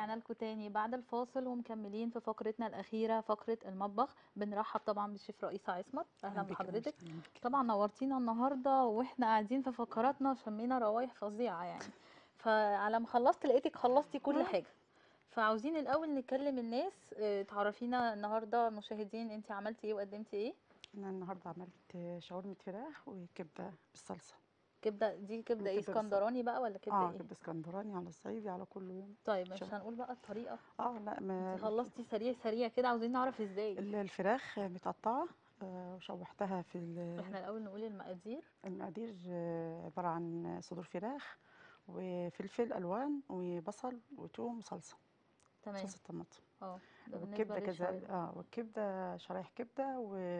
ورجعنا لكم تاني بعد الفاصل ومكملين في فقرتنا الأخيرة فقرة المطبخ بنرحب طبعا بالشيف رئيسة عصمت أهلا بك يا بحضرتك مرسى، أهلاً بك. طبعا نورتينا النهاردة واحنا قاعدين في فقراتنا شمينا روايح فظيعة يعني فعلى ما خلصت لقيتك خلصتي كل حاجة فعاوزين الأول نكلم الناس اه، تعرفينا النهاردة المشاهدين انت عملتي ايه وقدمتي ايه انا النهارده عملت شاورمه فراخ وكبده بالصلصه كبدة دي كبدة ايه كبدة بالصلصة. اسكندراني بقى ولا كبدة اه ايه كبده اسكندراني على الصعيدي على كل يوم طيب مش شو- هنقول بقى الطريقة اه لا ما انت خلصتي سريع سريع كده عاوزين نعرف ازاي ال- الفراخ متقطعه آه، وشوحتها في ال- احنا الأول نقول المقادير المقادير آه، عباره عن صدور فراخ وفلفل الوان وبصل وتوم وصلصه تمام صلصه طماطم اه ده بالنسبة والكبده كذلك للشاورما اه والكبده شرايح كبده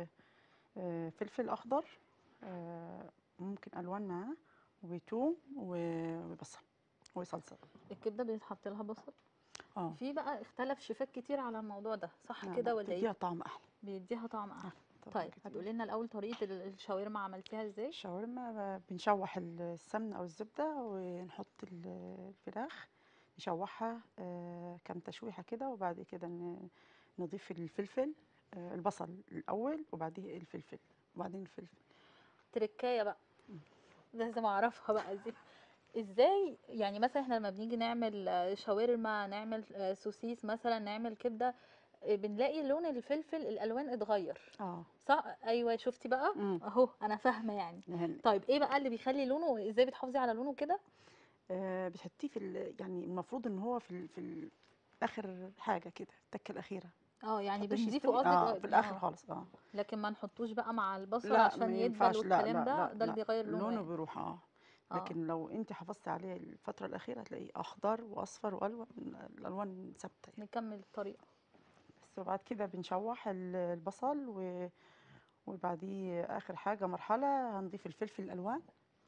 وفلفل اخضر آه، ممكن الوان معاه وتوم و- وبصل وصلصه الكبده بيتحط لها بصل اه في بقى اختلف شيفات كتير على الموضوع ده صح لا، كده لا، ولا بتديها ايه طعم احلى بيديها طعم احلى طبعاً طيب كتير. هتقولي لنا الاول طريقه ال- الشاورما عملتيها ازاي الشاورما بنشوح السمنه او الزبده ونحط ال- الفراخ نشوحها آه، كام تشويحه كده وبعد كده ن- نضيف الفلفل آه، البصل الاول وبعدين الفلفل وبعدين الفلفل تركايه بقى لازم اعرفها بقى دي ازاي يعني مثلا احنا لما بنيجي نعمل آه، شاورما نعمل آه، سوسيس مثلا نعمل كبده آه، بنلاقي لون الفلفل الالوان اتغير اه صح ايوه شفتي بقى مم. اهو انا فاهمه يعني يعني طيب ايه بقى اللي بيخلي لونه ازاي بتحافظي على لونه كده آه، بتحطيه في ال- يعني المفروض ان هو في ال- في ال- اخر حاجه كده التكه الاخيره اه يعني تحطيش بنضيفه يستوي- قصدك اه في الاخر آه. خالص اه لكن ما نحطوش بقى مع البصل لا عشان ما يدبل ينفعش لا والكلام لا ده لا ده اللي لا بيغير لونه لونه يعني. بيروح اه آه. لكن لو انت حافظتي عليه الفتره الاخيره هتلاقيه اخضر واصفر والوان الالوان ثابته يعني. نكمل الطريقه بس وبعد كده بنشوح ال- البصل و... وبعديه اخر حاجه مرحله هنضيف الفلفل الالوان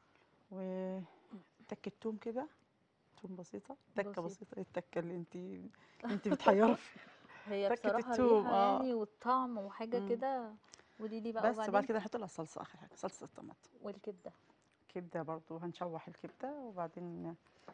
وتكه توم كده توم بسيطه تكه بسيطة. بسيطه إيه التكه اللي انت انت بتحيري فيها هي تكة بصراحه التوم، الريحه آه. يعني والطعم وحاجه مم. كده قولي لي بقى بس وبعد وبعدين كده نحط لها الصلصه اخر حاجه صلصه الطماطم والكبده كبده برضو هنشوح الكبده وبعدين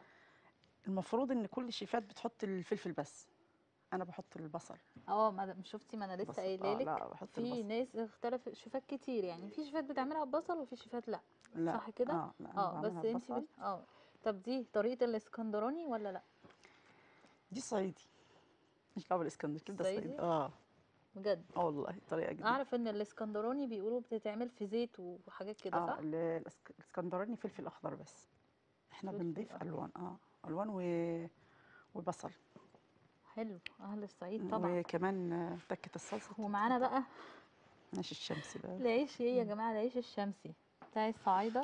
المفروض ان كل الشيفات بتحط الفلفل بس انا بحط البصل اه ما مش شفتي ما انا لسه بصل. قايله آه، لك لا بحط في البصل ناس اختلف شيفات كتير يعني في شيفات بتعملها ببصل وفي شيفات لا لا صح كده اه لا أنا اه بس بعملها انتي ببصل. بت... اه طب دي طريقه الاسكندراني ولا لا دي صعيدي مش دعوه بالاسكندر كبده صعيدي؟ صعيدي اه بجد اه والله طريقه جديده اعرف ان الاسكندراني بيقولوا بتتعمل في زيت وحاجات كده اه صح ال- الإسك- الاسكندراني فلفل اخضر بس احنا فلفل بنضيف أخضر. الوان اه الوان و... وبصل حلو اهل الصعيد طبعا وكمان آه، تكه الصلصه ومعانا بقى ماشي الشمس بقى العيش ايه يا جماعه العيش الشمسي بتاع الصعايده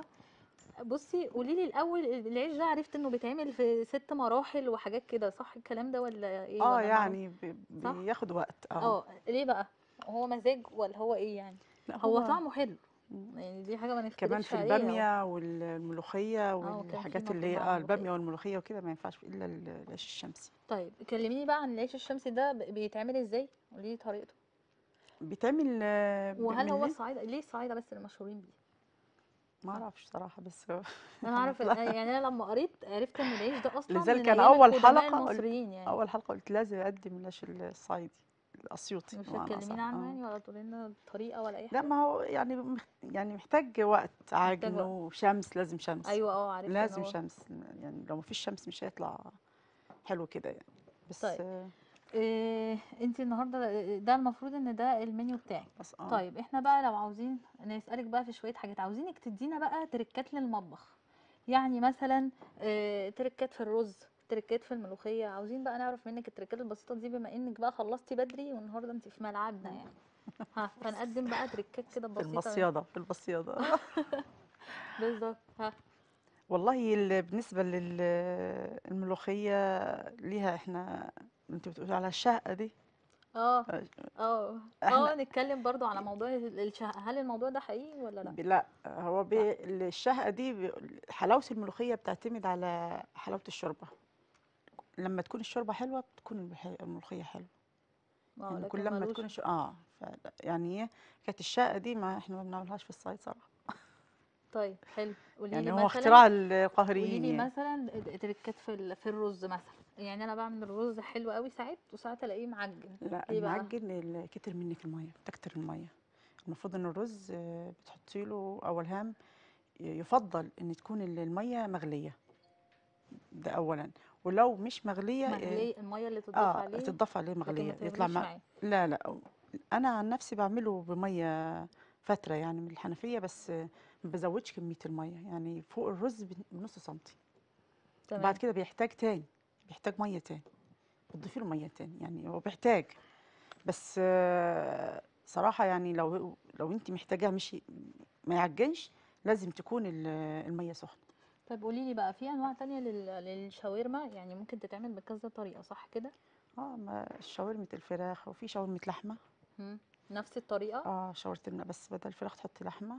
بصي قولي لي الاول العيش ده عرفت انه بيتعمل في ست مراحل وحاجات كده صح الكلام ده ولا ايه اه ولا معلومة؟ يعني بي- صح؟ بياخد وقت اه اه ليه بقى هو مزاج ولا هو ايه يعني لا هو طعمه حلو مم. يعني دي حاجه ما نختلفش كمان في عليها الباميه والملوخيه وكان في والحاجات اللي هي مكرونة اه على الملوخية. الباميه والملوخيه وكده ما ينفعش الا ال- العيش الشمسي طيب كلميني بقى عن العيش الشمسي ده ب- بيتعمل ازاي قولي لي طريقته بيتعمل آه، وهل هو من- الصعايده ليه الصعايده بس اللي مشهورين بيه ما اعرفش صراحه بس انا اعرف لا. يعني انا لما قريت عرفت ان العيش ده اصلا لذلك من كان أيام أول القدماء حلقة قلت- المصريين يعني اول حلقه قلت لازم اقدم العيش الصعيدي الاسيوطي مش بمعنى أصح. هتكلمينا عنه آه. يعني ولا تقولي لنا الطريقه ولا اي لا حاجه ما هو يعني مخ- يعني محتاج وقت عجن وقت. وشمس لازم شمس ايوه اه عرفت إن لازم هو- شمس يعني لو مفيش شمس مش هيطلع حلو كده يعني بس طيب. آه، إيه انت النهارده ده المفروض ان ده المنيو بتاعك بس اه طيب احنا بقى لو عاوزين نسألك بقى في شوية حاجات عاوزينك تدينا بقى تركات للمطبخ يعني مثلا اه تركات في الرز تركات في الملوخية عاوزين بقى نعرف منك التركات البسيطة دي بما انك بقى خلصتي بدري والنهارده انت في ملعبنا يعني ها فنقدم بقى تركات كده في بسيطة البصياده في البصياده بالظبط ها والله ال- بالنسبه للملوخيه ليها احنا انت بتقولي على الشقه دي اه اه اه إحنا- نتكلم برضو على موضوع الشهق هل الموضوع ده حقيقي ولا لا ب- لا هو بي الشهقه دي بي- حلاوه الملوخيه بتعتمد على حلاوه الشوربه لما تكون الشوربه حلوه بتكون الملوخيه الملوخية حلوه اه يعني لكن كل لما ملوش تكون الش... اه ف... يعني ايه كانت الشقه دي ما احنا ما بنعملهاش في الصعيد صراحه طيب حلو قولي يعني لي هو مثلا اختراع قولي القاهريين لي يعني مثلا تركات في ال- في الرز مثلا يعني انا بعمل الرز حلو قوي ساعات وساعات الاقيه معجن لا ليه بقى المعجن ال- كتر منك الميه بتكتر الميه المفروض ان الرز آه، بتحطي له اول هام ي- يفضل ان تكون ال- الميه مغليه ده اولا ولو مش مغليه آه، مغلي الميه اللي تضاف اه عليه تتضاف عليه لكن ما مغليه يطلع تغليش مع معاه لا لا انا عن نفسي بعمله بميه فتره يعني من الحنفيه بس آه، ما بزودش كميه الميه يعني فوق الرز بن- بنص سنتي وبعد تمام كده بيحتاج تاني بيحتاج ميه تاني بتضيفي له ميه تاني يعني هو بيحتاج بس آه، صراحه يعني لو لو انت محتاجاه مش ما يعجنش لازم تكون ال- الميه سخنه طيب قولي لي بقى في انواع تانية لل- للشاورما يعني ممكن تتعمل بكذا طريقه صح كده اه ما شاورمه الفراخ وفي شاورمه لحمه مم. نفس الطريقه اه شاورما بس بدل الفراخ تحطي لحمه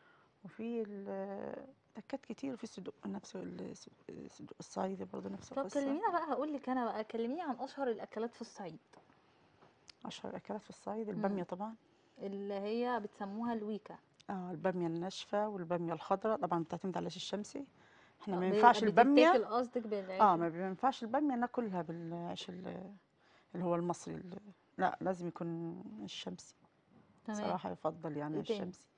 وفي ال- تكات كتير وفي صدوق نفس الص- الصدوق الصعيدي برضه نفس طب القصه كلمينا بقى هقول لك انا بقى كلميني عن اشهر الاكلات في الصعيد اشهر اكلات في الصعيد مم. الباميه طبعا اللي هي بتسموها الويكا اه الباميه الناشفه والباميه الخضراء طبعا بتعتمد على العيش الشمسي احنا آه، ما ب- ينفعش الباميه بتتاكل قصدك بالعيش اه ما بينفعش الباميه ناكلها بالعيش ال- اللي هو المصري ال- لا لازم يكون الشمسي تمام صراحه يفضل يعني ايه تاني الشمسي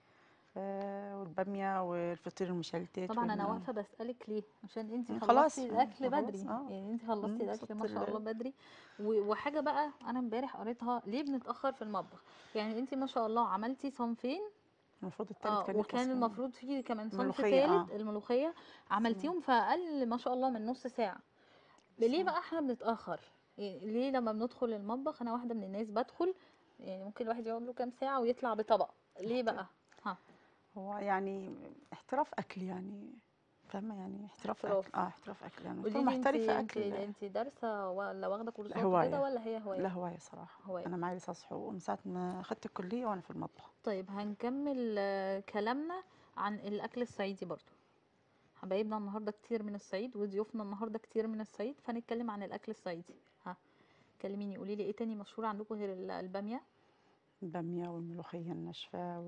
آه والباميه والفطير المشلتت طبعا انا وال واقفه بسالك ليه عشان انت مم، خلصتي خلاص الاكل آه، خلاص بدري اه يعني انت خلصتي مم، الاكل ما وصلت شاء الله ال- بدري و- وحاجه بقى انا امبارح قريتها ليه بنتاخر في المطبخ يعني انت ما شاء الله عملتي صنفين المفروض التالت اه كان يخلص وكان في المفروض في كمان صنف الملوخيه اه تالت الملوخيه بس عملتيهم في اقل ما شاء الله من نص ساعه ليه بس بقى احنا بنتاخر يعني ليه لما بندخل المطبخ انا واحده من الناس بدخل يعني ممكن الواحد يقعد له كام ساعه ويطلع بطبق ليه احترام بقى ها هو يعني احتراف اكل يعني فاهمه يعني احتراف احتراف اكل اه احتراف اكل يعني قولي طول لي انت محترفه انت اكل انت دارسه ولا واخده لا كورسات وكده هوايه ولا هي لا هوايه هوايه صراحه هوايه انا معايا لسانس حقوق ومن ساعه ما اخدت الكليه وانا في المطبخ طيب هنكمل آه، كلامنا عن الاكل الصعيدي برضو حبايبنا النهارده كتير من الصعيد وضيوفنا النهارده كتير من الصعيد فنتكلم عن الاكل الصعيدي ها كلميني قولي لي ايه تاني مشهور عندكم غير ال- الباميه الباميه والملوخيه الناشفه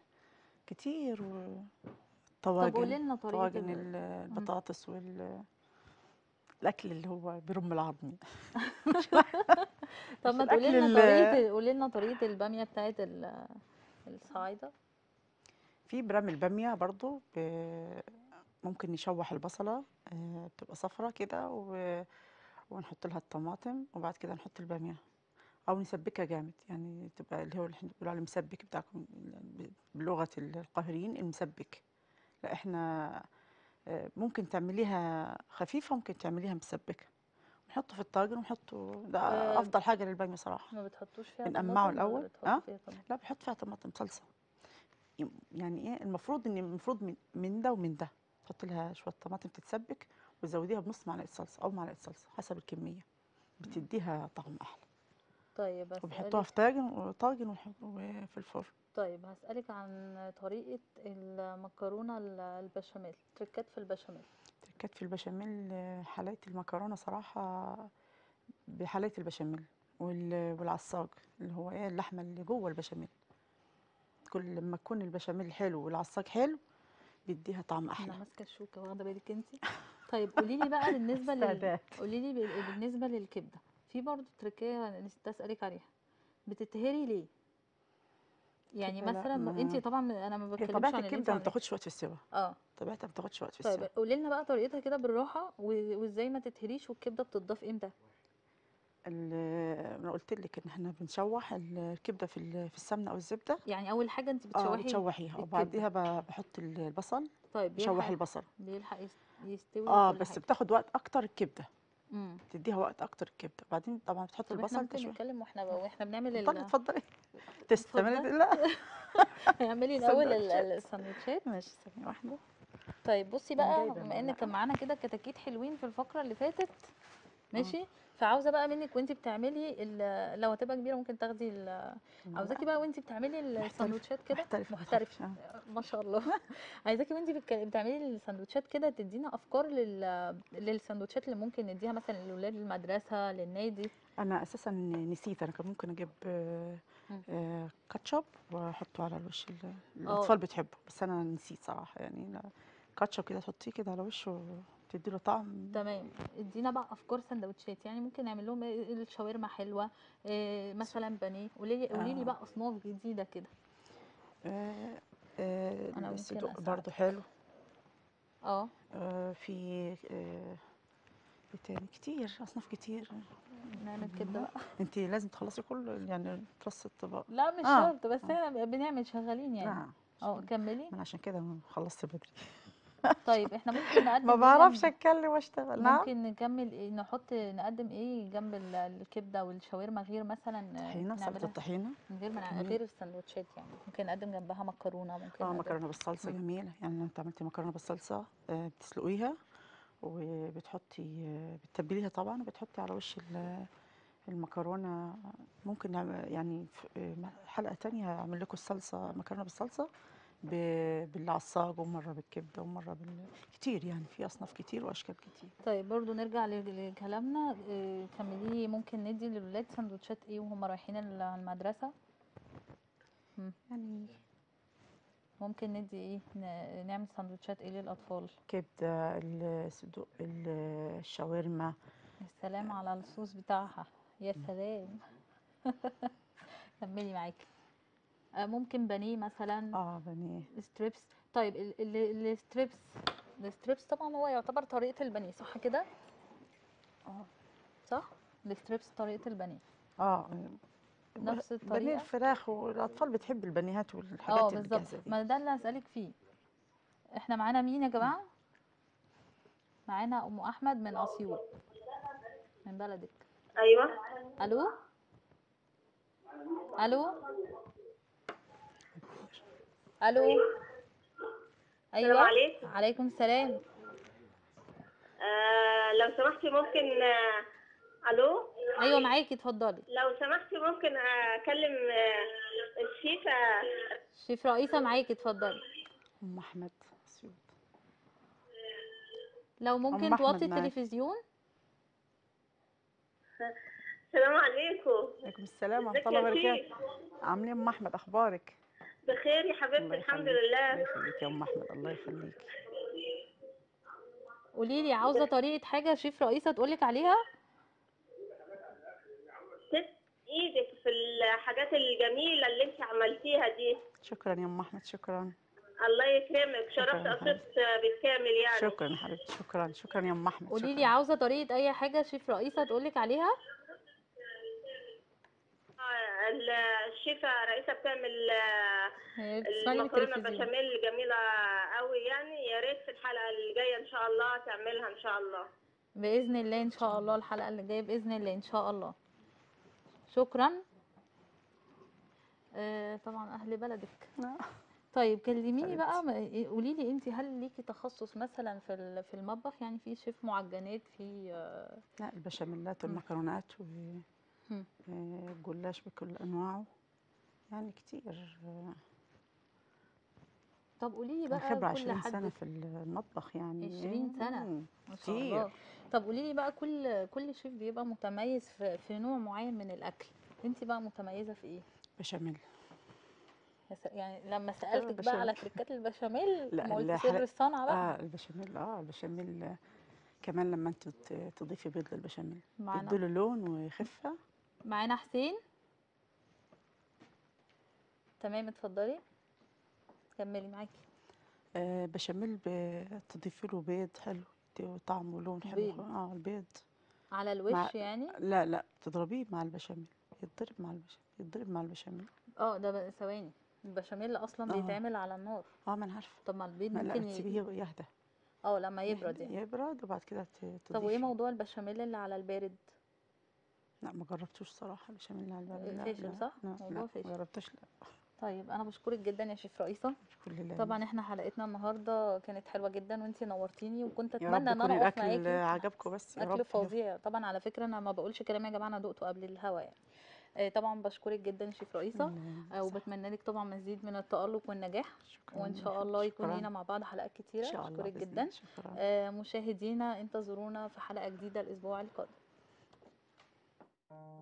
وكتير طب وطواجن قولي لنا طريقه طواجن ال... ال- مم. البطاطس وال الاكل اللي هو برم العظم طب مش ما تقولي الاكل لنا ال- طريقه قولي لنا طريقه الباميه بتاعت ال- الصعايده في برام الباميه برضو ب- ممكن نشوح البصله آه، بتبقى صفرة كده و- ونحط لها الطماطم وبعد كده نحط الباميه او نسبكها جامد يعني تبقى اللي هو اللي احنا بنقول عليه مسبك بتاعكم ب- بلغه القاهريين المسبك لا احنا آه، ممكن تعمليها خفيفه ممكن تعمليها مسبكه نحطه في الطاجن ونحطه ده أه افضل حاجه للباميه صراحه ما بتحطوش فيها بنقمعه طماطم ولا الاول بتحطوا اه فيها طماطم لا بحط فيها طماطم صلصه يم- يعني ايه المفروض ان المفروض من, من ده ومن ده تحط لها شويه طماطم تتسبك وتزوديها بنص معلقه صلصه او معلقه صلصه حسب الكميه بتديها طعم احلى طيب وبيحطوها هسألك في طاجن وطاجن وح- وفي الفرن طيب هسألك عن طريقة المكرونة ال- البشاميل تركات في البشاميل تركات في البشاميل آه، حلاوه المكرونه صراحه بحلاوه البشاميل وال- والعصاج اللي هو ايه اللحمه اللي جوه البشاميل كل لما تكون البشاميل حلو والعصاج حلو بيديها طعم انا احلى ماسكة الشوكة واخدة بالك انتي طيب قولي لي بقى بالنسبة لل استعداد قولي لي بال- بالنسبة للكبدة في برضو تركية نسيت أسألك عليها بتتهري ليه يعني كده لا مثلا م- انتي ما طبعا انا ما هي بتكلمش طبيعه عن اللي انتي الكبده ما عاملاه بتاخدش وقت في السوا اه طبيعتها ما بتاخدش وقت في طيب السوا قولي لنا بقى طريقتها كده بالراحة و- وازاي ما تتهريش والكبدة بتضاف امتى ال- انا قلت لك ان احنا بنشوح ال- الكبده في ال- في السمنه او الزبده يعني اول حاجة انتي اه بتشوحي بتشوحيها الكبدة وبعديها ب- بحط ال- البصل طيب بشوح بيلحق البصل بيلحق يس- يستوي اه وكل بس حاجة بتاخد وقت اكتر الكبده امم تديها وقت اكتر الكبده بعدين طبعا بتحط طب احنا البصل ممكن تشوح نتكلم واحنا واحنا بنعمل اتفضلي ال اتفضلي تستمري اتفضل لا اعملي الاول ال- سندوتشات ال- السندوتشات ماشي ثانيه واحده طيب بصي انا بقى جايبه بما ان كان المعلقه معانا كده كتاكيت حلوين في الفقره اللي فاتت ماشي فعاوزه بقى منك وانت بتعملي ال- لو هتبقى كبيره ممكن تاخدي ال- عاوزاكي بقى وانت بتعملي السندوتشات كده محترفة محترفه آه. ما شاء الله عايزاكي وانت بتك- بتعملي السندوتشات كده تدينا افكار لل... للسندوتشات اللي ممكن نديها مثلا لاولاد المدرسه للنادي انا اساسا نسيت انا كان ممكن اجيب آه، مم. آه، كاتشب واحطه على الوش ال- الاطفال بتحبه بس انا نسيت صراحه يعني لا، كاتشب كده تحطيه كده على وشه تدي له طعم تمام ادينا بقى افكار سندوتشات يعني ممكن نعمل لهم إيه؟ الشاورما حلوه إيه مثلا بانيه قولي لي قولي لي آه. بقى اصناف جديده كده آه، آه، أنا ممكن الصدوق أساعدك. برضو حلو اه آه، في آه، إيه تاني كتير اصناف كتير نعمل كبده بقى انت لازم تخلصي كل يعني ترصي الطبق لا مش آه. شرط بس احنا بنعمل شغالين يعني نعم اه كملي من عشان كده خلصت بدري طيب احنا ممكن نقدم ما إيه بعرفش جنب- اتكلم واشتغل نعم ممكن نكمل ايه نحط نقدم ايه جنب ال- الكبده والشاورما غير مثلا آه، طحينه سلطه نعملها الطحينه من غير ما نع- جميل. غير السندوتشات يعني ممكن نقدم جنبها مكرونه ممكن اه نقدم- مكرونه بالصلصه مم. جميله يعني انت عملتي مكرونه بالصلصه آه، بتسلقيها وبتحطي آه، بتتبليها طبعا وبتحطي على وش ال- المكرونه ممكن نعمل يعني في آه، حلقه تانية اعمل لكم الصلصه مكرونه بالصلصه ب- بالعصاج ومره بالكبده ومره بال كتير يعني في اصناف كتير واشكال كتير طيب برضو نرجع ل- لكلامنا إيه، كملي لي ممكن ندي للولاد سندوتشات ايه وهم رايحين ال- المدرسه يعني ممكن ندي ايه ن- نعمل سندوتشات ايه للاطفال كبده الصدوق ال- الشاورما يا سلام على الصوص بتاعها يا سلام كملي معاكي آه، ممكن بانيه مثلا اه بانيه ستريبس طيب ال- ال- الستريبس الستريبس طبعا هو يعتبر طريقة البانيه صح كده اه صح الستريبس طريقة البانيه اه نفس بانيه الطريقة الفراخ والاطفال بتحب البانيهات اه والحاجات بالظبط الجاهزه دي ما ده اللي هسألك فيه احنا معانا مين يا جماعة معانا ام احمد من اسيوط من بلدك ايوه الو الو الو السلام ايوه عليكم عليكم السلام آه لو سمحتي ممكن آه الو ايوه معاكي اتفضلي لو سمحتي ممكن اكلم آه الشيفه شيف رئيسة معاكي اتفضلي ام احمد اسيوط لو ممكن أحمد توطي معاكي. التلفزيون السلام عليكم عليكم السلام ورحمه ازيك الله يا وبركاته شيف عامله إيه ام احمد اخبارك بخير يا حبيبتي الله الحمد يخليك لله الله يخليك يا ام احمد الله يخليك قولي لي عاوزة طريقة حاجة شيف رئيسة تقولك عليها تس ايدك في الحاجات الجميله اللي انت عملتيها دي شكرا يا ام احمد شكرا الله يكرمك شرفت شكراً يا اسيوط بالكامل يعني شكرا يا حبيبتي شكرا شكرا يا ام احمد قولي لي شكراً. عاوزة طريقة اي حاجة شيف رئيسة تقولك عليها آه، ال- الشيفه رئيسه بتعمل آه، هي بتسمعني من المكرونه التلفزيون بشاميل جميله قوي يعني يا ريت في الحلقه اللي جايه ان شاء الله تعملها ان شاء الله بإذن الله إن شاء الله الحلقة اللي جاية بإذن الله إن شاء الله شكرا آه طبعا أهل بلدك آه. طيب كلميني حبيبتي. بقى ما- قولي لي انت هل ليكي تخصص مثلا في ال- في المطبخ يعني في شيف معجنات في آه، لا البشاميلات مم. والمكرونات مم. والجلاش بكل انواعه يعني كتير آه، طب قولي لي أنا بقى خبرة كل 20 حد سنة في المطبخ يعني 20 سنة. مم. ما شاء كتير. الله طب قولي لي بقى كل كل شيف بيبقى متميز في, في نوع معين من الاكل انت بقى متميزه في ايه بشاميل يا س- يعني لما سالتك بقى بشاميل. على تركات البشاميل لا، ما قلت الحلقة- سر الصنعه بقى اه البشاميل اه البشاميل آه، كمان لما انت ت- تضيفي بيض للبشاميل معانا بيديله لون وخفة معانا حسين تمام اتفضلي كملي معاكي آه بشاميل بتضيفي له بيض حلو يديه طعم ولون حلو بيض. اه البيض على الوش مع- يعني لا لا تضربيه مع البشاميل يتضرب مع البشاميل يتضرب مع البشاميل اه ده بقى ثواني البشاميل اصلا آه. بيتعمل على النار اه ما انا عارفه طب ما البيض ما لا ممكن ي... تسيبيه يهدى اه لما يبرد يهدى- يعني يبرد وبعد كده ت- تضيفي طب وايه موضوع البشاميل اللي على البارد لا ما جربتوش صراحه البشاميل على البارد لا فاشل لا صح؟ لا موضوع لا فاشل. ما جربتوش لا طيب انا بشكرك جدا يا شيف رئيسه كل الله طبعا احنا حلقتنا النهارده كانت حلوه جدا وانتي نورتيني وكنت يا رب اتمنى ان يكون انا اقف الاكل معاكي عجبكم بس يا اكل رب فظيع طبعا على فكره انا ما بقولش كلام يا جماعه انا دقته قبل الهوا يعني آه، طبعا بشكرك جدا يا شيف رئيسه الله آه، صح. وبتمنى لك طبعا مزيد من التالق والنجاح شكرا وان يا شاء شكرا. الله يكون شكراً. لينا مع بعض حلقات ان كتيره شاء الله بشكرك بإذن جدا الله. شكرا آه، مشاهدينا انتظرونا في حلقه جديده الاسبوع القادم